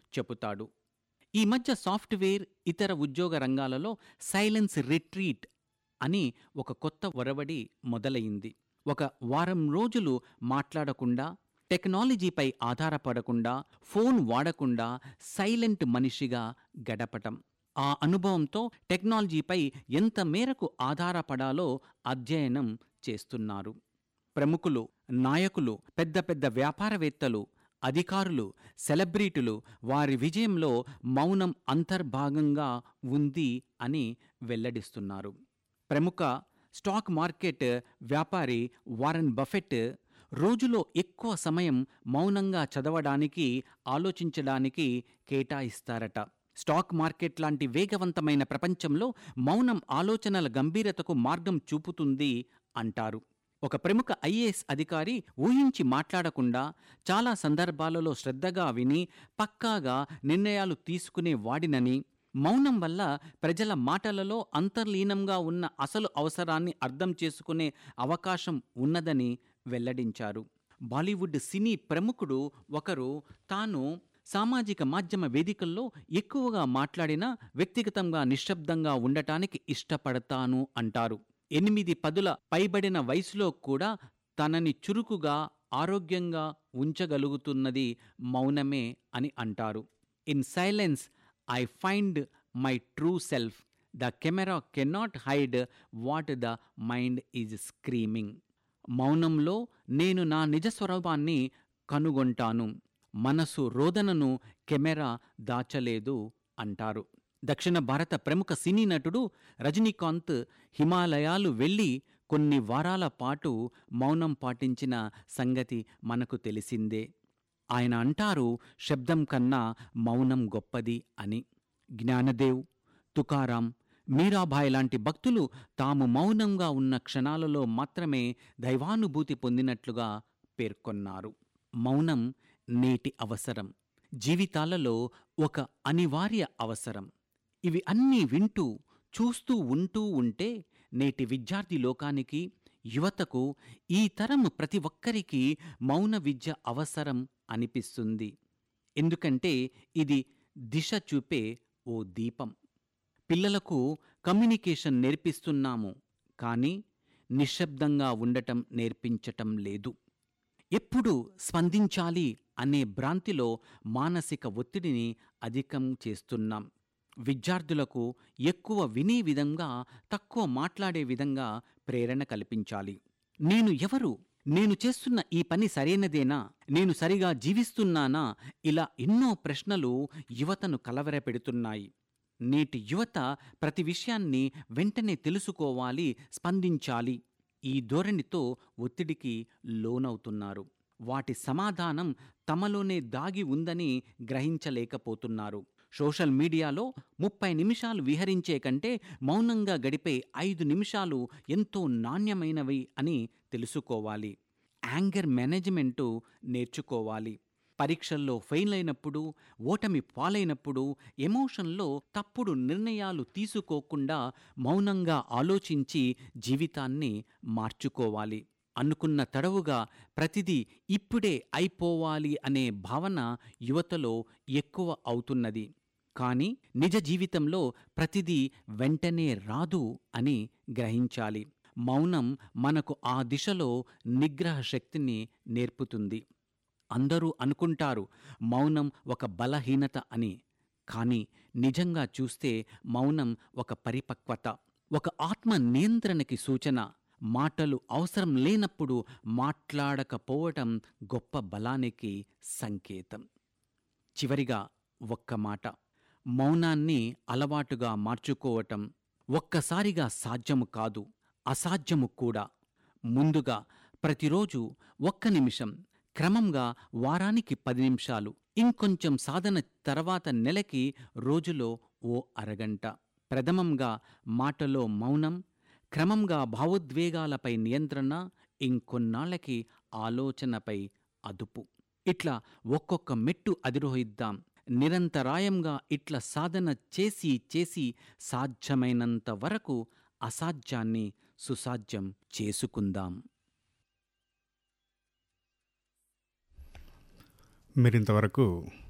చెబుతాడు ఈ మధ్య సాఫ్ట్వేర్ ఇతర ఉద్యోగ రంగాలలో సైలెన్స్ రిట్రీట్ అని ఒక కొత్త ఒరవడి మొదలైంది ఒక వారం రోజులు మాట్లాడకుండా టెక్నాలజీపై ఆధారపడకుండా ఫోన్ వాడకుండా సైలెంట్ మనిషిగా గడపటం ఆ అనుభవంతో టెక్నాలజీపై ఎంత మేరకు ఆధారపడాలో అధ్యయనం చేస్తున్నారు ప్రముఖులు నాయకులు పెద్ద పెద్ద వ్యాపారవేత్తలు అధికారులు సెలబ్రిటీలు వారి విజయంలో మౌనం అంతర్భాగంగా ఉంది అని వెల్లడిస్తున్నారు ప్రముఖ స్టాక్ మార్కెట్ వ్యాపారి వారన్ బఫెట్ రోజులో ఎక్కువ సమయం మౌనంగా చదవడానికి ఆలోచించడానికి కేటాయిస్తారట స్టాక్ మార్కెట్ లాంటి వేగవంతమైన ప్రపంచంలో మౌనం ఆలోచనల గంభీరతకు మార్గం చూపుతుంది అంటారు ఒక ప్రముఖ ఐఏఎస్ అధికారి ఊహించి మాట్లాడకుండా చాలా సందర్భాలలో శ్రద్ధగా విని పక్కాగా నిర్ణయాలు తీసుకునే వాడినని మౌనం వల్ల ప్రజల మాటలలో అంతర్లీనంగా ఉన్న అసలు అవసరాన్ని అర్థం చేసుకునే అవకాశం ఉన్నదని వెల్లడించారు బాలీవుడ్ సినీ ప్రముఖుడు ఒకరు తాను సామాజిక మాధ్యమ వేదికల్లో ఎక్కువగా మాట్లాడినా వ్యక్తిగతంగా నిశ్శబ్దంగా ఉండటానికి ఇష్టపడతాను అంటారు ఎనిమిది పదుల పైబడిన వయసులో కూడా తనని చురుకుగా ఆరోగ్యంగా ఉంచగలుగుతున్నది మౌనమే అని అంటారు in silence I find my true self the camera cannot hide what the mind is screaming మౌనంలో నేను నా నిజ స్వరూపాన్ని కనుగొంటాను మనసు రోదనను కెమెరా దాచలేదు అంటారు దక్షిణ భారత ప్రముఖ సినీ నటుడు రజనీకాంత్ హిమాలయాలు వెళ్ళి కొన్ని వారాల పాటు మౌనం పాటించిన సంగతి మనకు తెలిసిందే ఆయన అంటారు శబ్దం కన్నా మౌనం గొప్పది అని జ్ఞానదేవ్ తుకారాం మీరాబాయ్ లాంటి భక్తులు తాము మౌనంగా ఉన్న క్షణాలలో మాత్రమే దైవానుభూతి పొందినట్లుగా పేర్కొన్నారు మౌనం నేటి అవసరం జీవితాలలో ఒక అనివార్య అవసరం ఇవి అన్నీ వింటూ చూస్తూ ఉంటూ ఉంటే నేటి విద్యార్థి లోకానికి యువతకు ఈ తరం ప్రతి ఒక్కరికి మౌన విద్య అవసరం అనిపిస్తుంది ఎందుకంటే ఇది దిశ చూపే ఓ దీపం పిల్లలకు కమ్యూనికేషన్ నేర్పిస్తున్నాము కానీ నిశ్శబ్దంగా ఉండటం నేర్పించటం లేదు ఎప్పుడు స్పందించాలి అనే భ్రాంతిలో మానసిక ఒత్తిడిని అధికం చేస్తున్నాం విద్యార్థులకు ఎక్కువ వినే విధంగా తక్కువ మాట్లాడే విధంగా ప్రేరణ కల్పించాలి నేను ఎవరు నేను చేస్తున్న ఈ పని సరైనదేనా నేను సరిగా జీవిస్తున్నానా ఇలా ఎన్నో ప్రశ్నలు యువతను కలవరపెడుతున్నాయి నేటి యువత ప్రతి విషయాన్ని వెంటనే తెలుసుకోవాలి స్పందించాలి ఈ ధోరణితో ఒత్తిడికి లోనవుతున్నారు వాటి సమాధానం తమలోనే దాగి ఉందని గ్రహించలేకపోతున్నారు సోషల్ మీడియాలో ముప్పై నిమిషాలు విహరించే కంటే మౌనంగా గడిపే ఐదు నిమిషాలు ఎంతో నాణ్యమైనవి అని తెలుసుకోవాలి యాంగర్ మేనేజ్మెంటు నేర్చుకోవాలి పరీక్షల్లో ఫెయిల్ అయినప్పుడు ఓటమి పాలైనప్పుడు ఎమోషన్లో తప్పుడు నిర్ణయాలు తీసుకోకుండా మౌనంగా ఆలోచించి జీవితాన్ని మార్చుకోవాలి అనుకున్న తడవుగా ప్రతిదీ ఇప్పుడే అయిపోవాలి అనే భావన యువతలో ఎక్కువ అవుతున్నది కానీ నిజ జీవితంలో ప్రతిదీ వెంటనే రాదు అని గ్రహించాలి మౌనం మనకు ఆ దిశలో నిగ్రహ శక్తిని నేర్పుతుంది అందరూ అనుకుంటారు మౌనం ఒక బలహీనత అని కానీ నిజంగా చూస్తే మౌనం ఒక పరిపక్వత ఒక ఆత్మ నియంత్రణకి సూచన మాటలు అవసరం లేనప్పుడు మాట్లాడకపోవటం గొప్ప బలానికి సంకేతం చివరిగా ఒక్క మాట మౌనాన్ని అలవాటుగా మార్చుకోవటం ఒక్కసారిగా సాధ్యము కాదు అసాధ్యము కూడా ముందుగా ప్రతిరోజు ఒక్క నిమిషం క్రమంగా వారానికి పది నిమిషాలు ఇంకొంచెం సాధన తర్వాత నెలకి రోజులో ఓ అరగంట ప్రథమంగా మాటలో మౌనం క్రమంగా భావోద్వేగాలపై నియంత్రణ ఇంకొన్నాళ్ళకి ఆలోచనపై అదుపు ఇట్లా ఒక్కొక్క మెట్టు అధిరోహిద్దాం నిరంతరాయంగా ఇట్లా సాధన చేసి చేసి సాధ్యమైనంత వరకు అసాధ్యాన్ని సుసాధ్యం చేసుకుందాం మీరింతవరకు